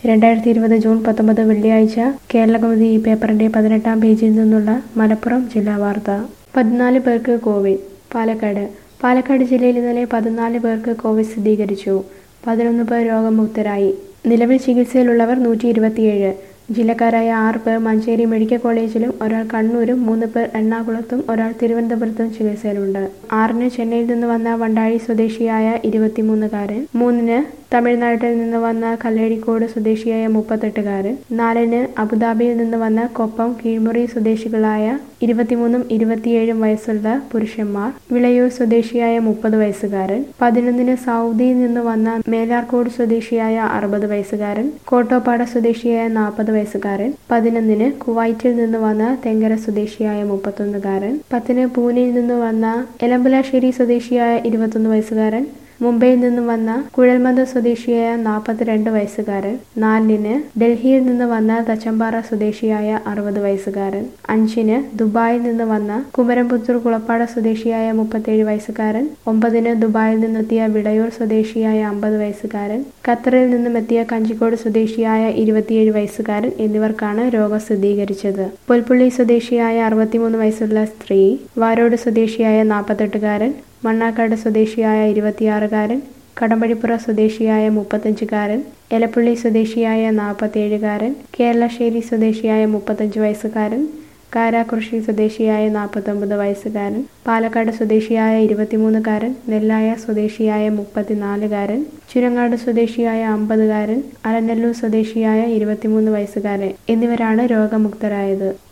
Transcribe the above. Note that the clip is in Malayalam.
രണ്ടായിരത്തി ഇരുപത് ജൂൺ പത്തൊമ്പത് വെള്ളിയാഴ്ച കേരളകൗമുദി ഈ പേപ്പറിന്റെ പതിനെട്ടാം പേജിൽ നിന്നുള്ള മലപ്പുറം ജില്ലാ വാർത്ത പതിനാല് പേർക്ക് കോവിഡ് പാലക്കാട് പാലക്കാട് ജില്ലയിൽ ഇന്നലെ പതിനാല് പേർക്ക് കോവിഡ് സ്ഥിരീകരിച്ചു പതിനൊന്ന് പേർ രോഗമുക്തരായി നിലവിൽ ചികിത്സയിലുള്ളവർ നൂറ്റി ഇരുപത്തിയേഴ് ജില്ലക്കാരായ ആറ് പേർ മഞ്ചേരി മെഡിക്കൽ കോളേജിലും ഒരാൾ കണ്ണൂരും മൂന്ന് പേർ എറണാകുളത്തും ഒരാൾ തിരുവനന്തപുരത്തും ചികിത്സയിലുണ്ട് ആറിന് ചെന്നൈയിൽ നിന്ന് വന്ന വണ്ടാഴി സ്വദേശിയായ ഇരുപത്തിമൂന്നുകാരൻ മൂന്നിന് തമിഴ്നാട്ടിൽ നിന്ന് വന്ന കല്ലേടിക്കോട് സ്വദേശിയായ മുപ്പത്തെട്ടുകാരൻ നാലിന് അബുദാബിയിൽ നിന്ന് വന്ന കൊപ്പം കീഴ്മുറി സ്വദേശികളായ ഇരുപത്തിമൂന്നും ഇരുപത്തിയേഴും വയസ്സുള്ള പുരുഷന്മാർ വിളയൂർ സ്വദേശിയായ മുപ്പത് വയസ്സുകാരൻ പതിനൊന്നിന് സൗദിയിൽ നിന്ന് വന്ന മേലാർക്കോട് സ്വദേശിയായ അറുപത് വയസ്സുകാരൻ കോട്ടോപ്പാട സ്വദേശിയായ നാൽപ്പത് വയസ്സുകാരൻ പതിനൊന്നിന് കുവൈറ്റിൽ നിന്ന് വന്ന തെങ്കര സ്വദേശിയായ മുപ്പത്തൊന്നുകാരൻ പത്തിന് പൂനെയിൽ നിന്ന് വന്ന എലമ്പലാശ്ശേരി സ്വദേശിയായ ഇരുപത്തൊന്ന് വയസ്സുകാരൻ മുംബൈയിൽ നിന്നും വന്ന കുഴൽമന്ദ സ്വദേശിയായ നാൽപ്പത്തിരണ്ട് വയസ്സുകാരൻ നാലിന് ഡൽഹിയിൽ നിന്ന് വന്ന തച്ചമ്പാറ സ്വദേശിയായ അറുപത് വയസ്സുകാരൻ അഞ്ചിന് ദുബായിൽ നിന്ന് വന്ന കുമരംപുത്തൂർ കുളപ്പാട സ്വദേശിയായ മുപ്പത്തേഴ് വയസ്സുകാരൻ ഒമ്പതിന് ദുബായിൽ നിന്നെത്തിയ വിളയൂർ സ്വദേശിയായ അമ്പത് വയസ്സുകാരൻ ഖത്തറിൽ നിന്നും എത്തിയ കഞ്ചിക്കോട് സ്വദേശിയായ ഇരുപത്തിയേഴ് വയസ്സുകാരൻ എന്നിവർക്കാണ് രോഗം സ്ഥിരീകരിച്ചത് പുൽപ്പള്ളി സ്വദേശിയായ അറുപത്തിമൂന്ന് വയസ്സുള്ള സ്ത്രീ വാരോട് സ്വദേശിയായ നാൽപ്പത്തെട്ടുകാരൻ മണ്ണാക്കാട് സ്വദേശിയായ ഇരുപത്തിയാറുകാരൻ കടമ്പഴിപ്പുറ സ്വദേശിയായ മുപ്പത്തഞ്ചുകാരൻ എലപ്പള്ളി സ്വദേശിയായ നാൽപ്പത്തേഴുകാരൻ കേരളശ്ശേരി സ്വദേശിയായ മുപ്പത്തഞ്ച് വയസ്സുകാരൻ കാരാകൃഷി സ്വദേശിയായ നാൽപ്പത്തൊമ്പത് വയസ്സുകാരൻ പാലക്കാട് സ്വദേശിയായ ഇരുപത്തിമൂന്നുകാരൻ നെല്ലായ സ്വദേശിയായ മുപ്പത്തിനാലുകാരൻ ചുരങ്ങാട് സ്വദേശിയായ അമ്പതുകാരൻ അലനല്ലൂർ സ്വദേശിയായ ഇരുപത്തിമൂന്ന് വയസ്സുകാരൻ എന്നിവരാണ് രോഗമുക്തരായത്